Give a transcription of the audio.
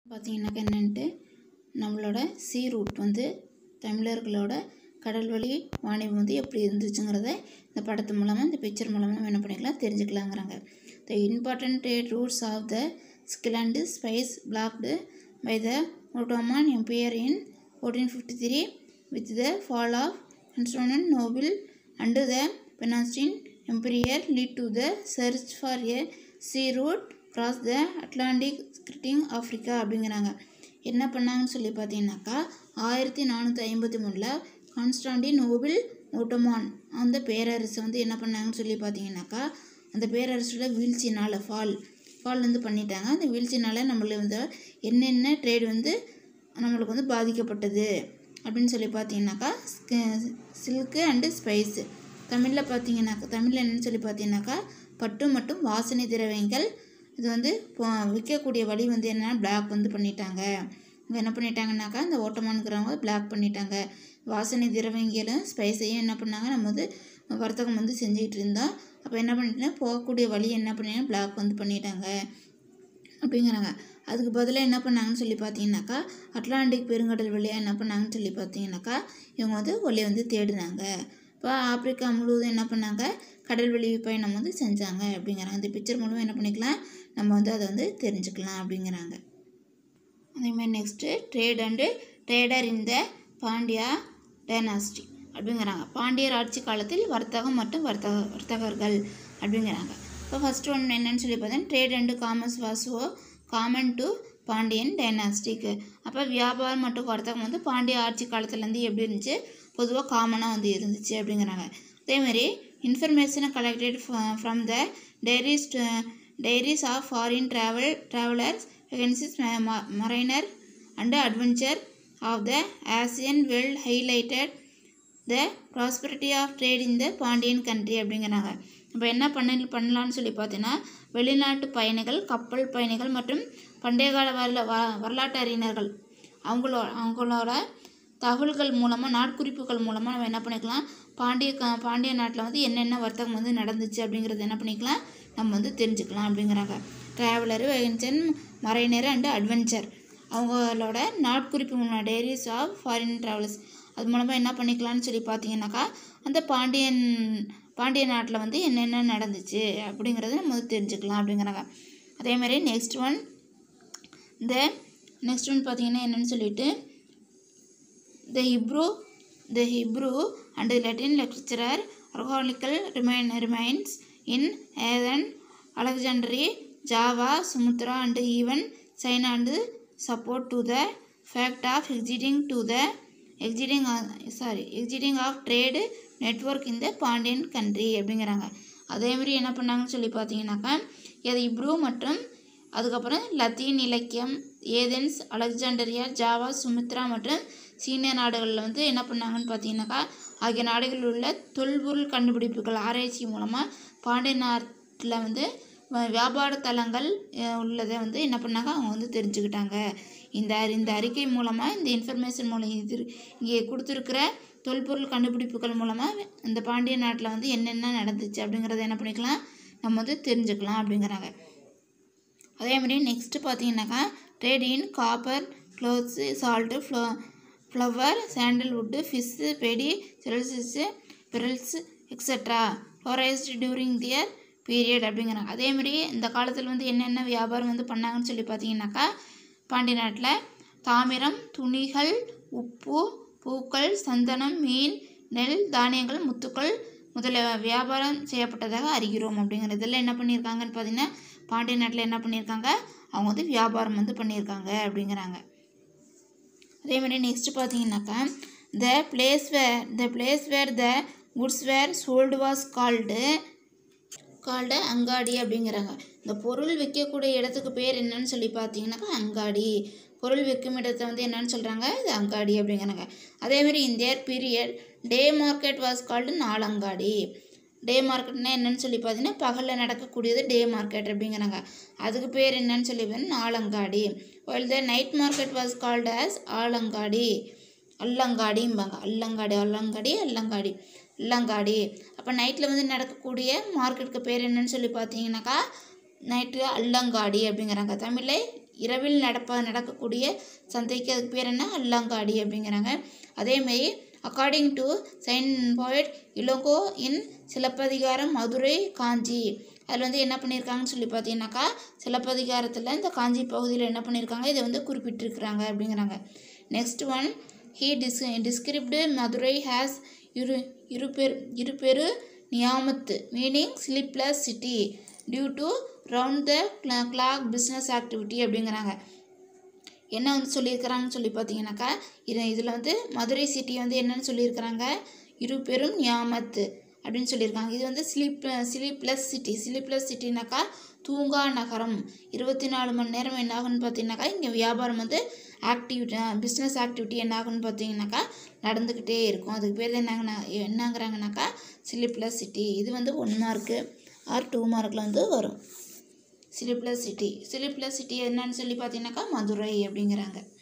பார்த்தீங்கன்னாக்கா என்னன்ட்டு நம்மளோட சீ ரூட் வந்து தமிழர்களோட கடல் வழி வாணிபம் வந்து எப்படி இருந்துச்சுங்கிறத இந்த படத்து மூலமாக இந்த பிக்சர் மூலமாக நம்ம என்ன பண்ணிக்கலாம் தெரிஞ்சுக்கலாங்கிறாங்க the important trade routes of the island spice blocked by the Ottoman Empire in fourteen fifty three with the fall of Constantinople and the Byzantine Empire lead to the search for a sea route cross the Atlantic skirting Africa அப்படிங்கிறாங்க என்ன பண்ணாங்கன்னு சொல்லி பார்த்தீங்கன்னாக்கா ஆயிரத்தி நானூற்றி ஐம்பத்தி மூணில் Constantine noble Ottoman அந்த பேரரசு வந்து என்ன பண்ணாங்கன்னு சொல்லி பார்த்தீங்கன்னாக்கா அந்த பேரரசோட வீழ்ச்சினால் ஃபால் ஃபால் வந்து பண்ணிட்டாங்க அந்த வீழ்ச்சினால் நம்மளுக்கு வந்து என்னென்ன ட்ரேட் வந்து நம்மளுக்கு வந்து பாதிக்கப்பட்டது அப்படின்னு சொல்லி பார்த்தீங்கன்னாக்கா சில்க்கு அண்டு ஸ்பைஸு தமிழில் பார்த்தீங்கன்னாக்கா தமிழில் என்னன்னு சொல்லி பார்த்தீங்கன்னாக்கா பட்டு மற்றும் வாசனை திரவியங்கள் இது வந்து போ- விற்கக்கூடிய வழி வந்து என்னென்னா பிளாக் வந்து பண்ணிட்டாங்க இவங்க என்ன பண்ணிட்டாங்கன்னாக்கா இந்த ஓட்டமானுங்கிறவங்க பிளாக் பண்ணிட்டாங்க வாசனை திரவியங்களும் ஸ்பைஸையும் என்ன பண்ணாங்க நம்ம வந்து வர்த்தகம் வந்து செஞ்சுக்கிட்டு இருந்தோம் அப்போ என்ன பண்ணிட்டோன்னா போகக்கூடிய வழி என்ன பண்ணிட்டாங்க பிளாக் வந்து பண்ணிட்டாங்க அப்படிங்கிறாங்க அதுக்கு பதிலாக என்ன பண்ணாங்கன்னு சொல்லி பார்த்தீங்கன்னாக்கா அட்லாண்டிக் பெருங்கடல் வழியாக என்ன பண்ணாங்கன்னு சொல்லி பார்த்தீங்கன்னாக்கா இவங்க வந்து ஒளியை வந்து தேடினாங்க இப்போ ஆப்பிரிக்கா முழுவதும் என்ன பண்ணாங்க கடல் வழி பயணம் வந்து செஞ்சாங்க அப்படிங்கிறாங்க இந்த பிக்சர் மூலமாக என்ன பண்ணிக்கலாம் நம்ம வந்து அதை வந்து தெரிஞ்சுக்கலாம் அப்படிங்கிறாங்க அதேமாதிரி next trade and trader in the Pandya dynasty அப்படிங்கிறாங்க பாண்டியர் ஆட்சி காலத்தில் வர்த்தகம் மற்றும் வர்த்தக வர்த்தகர்கள் அப்படிங்கிறாங்க இப்போ ஃபஸ்ட்டு ஒன் என்னன்னு சொல்லி பார்த்தீங்கன்னா trade and commerce was common to Pandyan dynastic அப்போ வியாபாரம் மற்றும் வர்த்தகம் வந்து பாண்டிய ஆட்சி காலத்துலேருந்து எப்படி இருந்துச்சு பொதுவாக காமனாக வந்து இருந்துச்சு அப்படிங்கிறாங்க அதேமாதிரி இன்ஃபர்மேஷனை collected from the diaries diaries of foreign travel travellers vacancies mariner and adventure of the Asian well highlighted the prosperity of trade in the Pandyan country அப்படிங்கிறாங்க இப்போ என்ன பண்ண பண்ணலான்னு சொல்லி பார்த்தீங்கன்னா வெளிநாட்டு பயணிகள் கப்பல் பயணிகள் மற்றும் பண்டைய கால வரல வ வரலாற்று அறிஞர்கள் அவங்களோ அவங்களோட தகவல்கள் மூலமாக நாட்குறிப்புகள் மூலமாக நம்ம என்ன பண்ணிக்கலாம் பாண்டிய க பாண்டிய நாட்டில் வந்து என்னென்ன வர்த்தகம் வந்து நடந்துச்சு அப்படிங்கிறது என்ன பண்ணிக்கலாம் நம்ம வந்து தெரிஞ்சுக்கலாம் அப்படிங்கிறாங்க traveller vacancies mariner and adventure அவங்களோட நாட்குறிப்பு மூலம் டைரிஸ் ஆஃப் ஃபாரின் ட்ராவலர்ஸ் அது மூலமாக என்ன பண்ணிக்கலாம்னு சொல்லி பார்த்தீங்கன்னாக்கா அந்த பாண்டியன் பாண்டிய நாட்டில் வந்து என்னென்ன நடந்துச்சு அப்படிங்கிறத நம்ம வந்து தெரிஞ்சுக்கலாம் அப்படிங்கிறாங்க அதேமாதிரி நெக்ஸ்ட் ஒன் இந்த நெக்ஸ்ட் ஒன் பார்த்தீங்கன்னா என்னன்னு சொல்லிட்டு the Hebrew, the Hebrew and the Latin literature archaeological remain, remains in Athens, Alexandria, Java, Sumatra, and even China and support to the fact of exiting to the exiting uh, sorry exiting of trade network in the Pandian country அப்படிங்கிறாங்க அதே மாதிரி என்ன பண்ணாங்கன்னு சொல்லி பார்த்தீங்கன்னாக்கா இது இப்ரூ மற்றும் அதுக்கப்புறம் லத்தீன் இலக்கியம் ஏதென்ஸ் அலெக்சாண்டரியா ஜாவா சுமித்ரா மற்றும் சீன நாடுகளில் வந்து என்ன பண்ணாங்கன்னு பார்த்தீங்கன்னாக்கா ஆகிய நாடுகளில் உள்ள தொல்பொருள் கண்டுபிடிப்புகள் ஆராய்ச்சி மூலமாக பாண்டிய நாட்டில் வந்து வ- வியாபார தலங்கள் அஹ், உள்ளதை வந்து என்ன பண்ணாங்க அவங்க வந்து தெரிஞ்சுக்கிட்டாங்க இந்த அறி- இந்த அறிக்கை மூலமாக இந்த இன்ஃபர்மேஷன் மூலம் இது இங்கே கொடுத்துருக்கிற தொல்பொருள் கண்டுபிடிப்புகள் மூலமாக இந்த பாண்டிய நாட்டில் வந்து என்னென்ன நடந்துச்சு அப்படிங்கிறத என்ன பண்ணிக்கலாம் நம்ம வந்து தெரிஞ்சுக்கலாம் அப்படிங்கிறாங்க அதே மாதிரி நெக்ஸ்ட்டு பார்த்தீங்கன்னாக்கா trade in copper clothes salt flow flower sandalwood fish paddy jewels pearls extra flourished during their period அப்படிங்கிறாங்க அதே மாதிரி இந்த காலத்தில் வந்து என்னென்ன வியாபாரம் வந்து பண்ணாங்கன்னு சொல்லி பார்த்தீங்கன்னாக்கா பாண்டிய நாட்டில் தாமிரம் துணிகள் உப்பு பூக்கள் சந்தனம் மீன் நெல் தானியங்கள் முத்துக்கள் முதல வியாபாரம் செய்யப்பட்டதாக அறிகிறோம் அப்படிங்கிறது இதெல்லாம் என்ன பண்ணியிருக்காங்கன்னு பார்த்தீங்கன்னா பாண்டிய நாட்டில் என்ன பண்ணியிருக்காங்க அவங்க வந்து வியாபாரம் வந்து பண்ணியிருக்காங்க அப்படிங்கிறாங்க அதே மாதிரி நெக்ஸ்ட் பார்த்தீங்கன்னாக்கா the place where the place where the goods were sold was called called angadi அப்படிங்கிறாங்க இந்த பொருள் விற்கக்கூடிய இடத்துக்கு பேர் என்னன்னு சொல்லி பார்த்தீங்கன்னாக்கா அங்காடி பொருள் விற்கும் இடத்தை வந்து என்னன்னு சொல்கிறாங்க இது அங்காடி அப்படிங்கிறாங்க அதேமாதிரி இந்த period day market was called nalangadi day மார்க்கெட்னா என்னன்னு சொல்லி பார்த்தீங்கன்னா பகலில் நடக்கக்கூடியது டே மார்க்கெட் அப்படிங்கிறாங்க அதுக்கு பேர் என்னன்னு சொல்லி பார்த்தீங்கன்னா nalangadi while the night market was called as alangadi அல்லங்காடிம்பாங்க அல்லங்காடி அல்லங்காடி அல்லங்காடி அல்லங்காடி அப்போ நைட்டில் வந்து நடக்கக்கூடிய மார்க்கெட்டுக்கு பேர் என்னன்னு சொல்லி பார்த்தீங்கன்னாக்கா நைட்டு அல்லங்காடி அப்படிங்கிறாங்க தமிழில் இரவில் நடப்ப நடக்கக்கூடிய சந்தைக்கு அதுக்கு பேர் என்ன அல்லாங்காடி அப்படிங்கிறாங்க அதேமாரி according to saint poet Ilango in Silappathikaram Madurai Kanchi அதில் வந்து என்ன பண்ணியிருக்காங்கன்னு சொல்லி பார்த்தீங்கன்னாக்கா சிலப்பதிகாரத்தில் இந்த காஞ்சி பகுதியில் என்ன பண்ணியிருக்காங்க இதை வந்து குறிப்பிட்டிருக்கிறாங்க அப்படிங்கிறாங்க next one he dis described Madurai has இரு இருபெரு இருபெரு நியாமத்து meaning sleepless city due to round the clock business activity அப்படிங்கிறாங்க என்ன வந்து சொல்லியிருக்கிறாங்கன்னு சொல்லி பார்த்தீங்கன்னாக்கா இது இதில் வந்து மதுரை சிட்டி வந்து என்னன்னு சொல்லியிருக்கிறாங்க இரு பெரும் ஞாமத்து அப்படின்னு சொல்லியிருக்காங்க இது வந்து ஸ்லீப் ஸ்லீப்லெஸ் சிட்டி ஸ்லீப்லெஸ் சிட்டினாக்கா தூங்கா நகரம் இருபத்தி நாலு மணி நேரம் என்ன ஆகுன்னு பார்த்தீங்கன்னாக்கா இங்கே வியாபாரம் வந்து ஆக்டிவிட்டி பிஸ்னஸ் ஆக்டிவிட்டி என்ன ஆகுன்னு பார்த்தீங்கன்னாக்கா நடந்துக்கிட்டே இருக்கும் அதுக்கு பேர் என்னங்கன்னா என்னங்கிறாங்கனாக்கா ஸ்லீப்லெஸ் சிட்டி இது வந்து ஒன் மார்க்கு ஆர் டூ மார்க்கில் வந்து வரும் ஸ்லீப்லெஸ் சிட்டி ஸ்லீப்லெஸ் சிட்டி என்னன்னு சொல்லி பார்த்தீங்கன்னாக்கா மதுரை அப்படிங்கிறாங்க